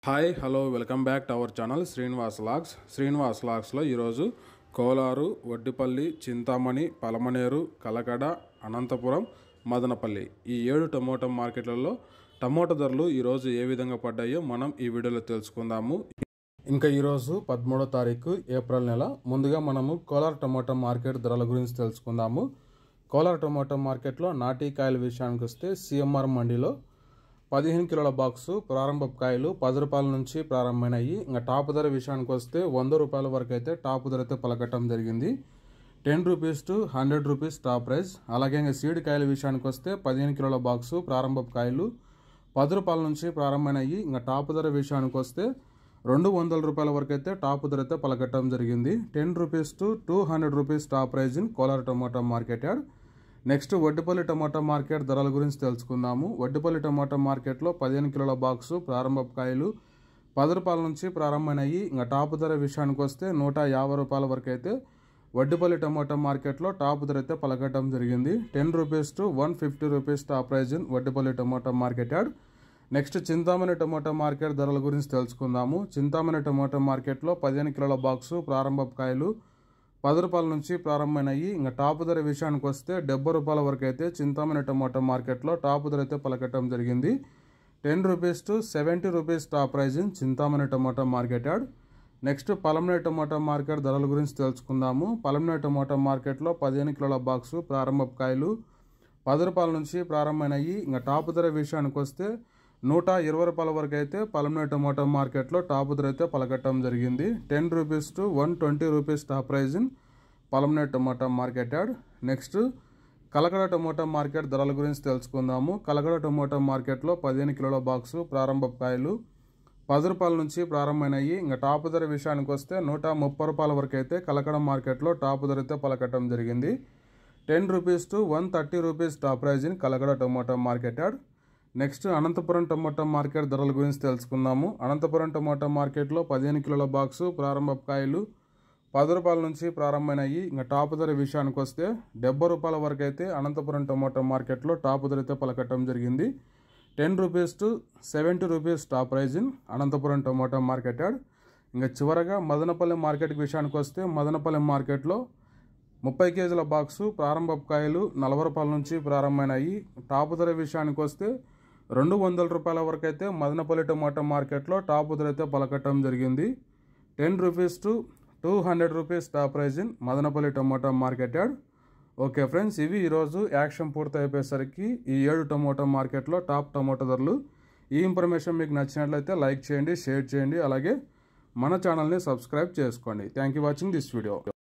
hi hello welcome back to our channel Srinivas logs Srinivas లాగ్స్లో ఈరోజు కోలారు వడ్డిపల్లి చింతామణి పలమనేరు కలకడ అనంతపురం మదనపల్లి ఈ ఏడు టమోటా మార్కెట్లలో టమోటా ధరలు ఈరోజు ఏ విధంగా పడ్డాయో మనం ఈ వీడియోలో తెలుసుకుందాము ఇంకా ఈరోజు పదమూడో తారీఖు ఏప్రిల్ నెల ముందుగా మనము కోలార్ టమోటా మార్కెట్ ధరల గురించి తెలుసుకుందాము కోలార్ టమోటా మార్కెట్లో నాటీ కాయల విషయానికి వస్తే సిఎంఆర్ మండీలో పదిహేను కిలోల బాక్సు ప్రారంభ కాయలు పది రూపాయల నుంచి ప్రారంభమైనాయి ఇంకా టాప్ ధర విషయానికి వస్తే వంద రూపాయల వరకు అయితే టాప్ ధర అయితే పలకటం జరిగింది ten rupees to hundred rupees top price అలాగే ఇంకా సీడ్ కాయల విషయానికి వస్తే పదిహేను కిలోల బాక్సు ప్రారంభ కాయలు పది రూపాయల నుంచి ప్రారంభమైనాయి ఇంకా టాప్ ధర విషయానికి వస్తే రెండు వందల రూపాయల వరకు అయితే టాప్ ధర అయితే పలకటం జరిగింది ten rupees to two hundred rupees top price in Kolar tomato market yard next Vaddipalli tomato market ధరల గురించి తెలుసుకుందాము వడ్డిపల్లి టమాటా మార్కెట్లో పదిహేను కిలోల బాక్సు ప్రారంభ కాయలు పది రూపాయల నుంచి ప్రారంభమైనాయి ఇంకా టాప్ ధర విషయానికి వస్తే నూట యాభై రూపాయల వరకు అయితే వడ్డిపల్లి టమాటా మార్కెట్లో టాప్ ధర అయితే పలకటం జరిగింది ten rupees to one fifty rupees top price in Vaddipalli tomato market yard next Chintamani tomato market ధరల గురించి తెలుసుకుందాము చింతామణి టమాటా మార్కెట్లో పదిహేను కిలోల బాక్సు ప్రారంభ కాయలు పది రూపాయల నుంచి ప్రారంభమైనాయి ఇంకా టాప్ ధర విషయానికి వస్తే డెబ్బై రూపాయల వరకు అయితే చింతామణి టమాటా మార్కెట్లో టాప్ ధర అయితే పలకటం జరిగింది ten rupees to seventy rupees top price in Chintamani tomato market yard next Palamaner tomato market ధరల గురించి తెలుసుకుందాము పలమనే టమాటా మార్కెట్లో పదిహేను కిలోల బాక్సు ప్రారంభ కాయలు పది రూపాయల నుంచి ప్రారంభమైనాయి ఇంకా టాప్ ధర విషయానికి వస్తే నూట ఇరవై రూపాయల వరకు అయితే పలమనే టమాటా మార్కెట్లో టాప్ ధర అయితే పలకటం జరిగింది ten rupees to one twenty rupees top price in Palamaner tomato market yard next Kalakada tomato market ధరల గురించి తెలుసుకుందాము కలకడ టమోటా మార్కెట్లో పదిహేను కిలోల బాక్సు ప్రారంభ కాయలు పది రూపాయల నుంచి ప్రారంభమైనాయి ఇంకా టాప్ ధర విషయానికి వస్తే నూట ముప్పై రూపాయల వరకు అయితే కలకడ మార్కెట్లో టాప్ ధర అయితే పలకటం జరిగింది ten rupees to one thirty rupees top price in Kalakada tomato market yard next Anantapuram tomato market ధరల గురించి తెలుసుకుందాము అనంతపురం టమోటా మార్కెట్లో పదిహేను కిలోల బాక్సు ప్రారంభ కాయలు పది రూపాయల నుంచి ప్రారంభమైనాయి ఇంకా టాప్ ధర విషయానికి వస్తే డెబ్బై రూపాయల వరకు అయితే అనంతపురం టమోటా మార్కెట్లో టాప్ ధర అయితే పలకటం జరిగింది ten rupees to seventy rupees top price in Anantapuram tomato market yard ఇంకా చివరగా మదనపల్లి మార్కెట్ విషయానికి వస్తే మదనపల్లి మార్కెట్లో ముప్పై కేజీల బాక్సు ప్రారంభ కాయలు నలభై రూపాయల నుంచి ప్రారంభమైనాయి టాప్ ధర విషయానికి వస్తే రెండు వందల రూపాయల వరకు అయితే మదనపల్లి టమాటా మార్కెట్లో టాప్ ధర అయితే పలకటం జరిగింది ten rupees to two hundred rupees top price in Madanapalle tomato market yard okay friends ఇవి ఈరోజు యాక్షన్ పూర్తి అయిపోయేసరికి ఈ ఏడు టమోటా మార్కెట్లో టాప్ టమోటా ధరలు ఈ ఇన్ఫర్మేషన్ మీకు నచ్చినట్లయితే లైక్ చేయండి షేర్ చేయండి అలాగే మన ఛానల్ని సబ్స్క్రైబ్ చేసుకోండి thank you watching this video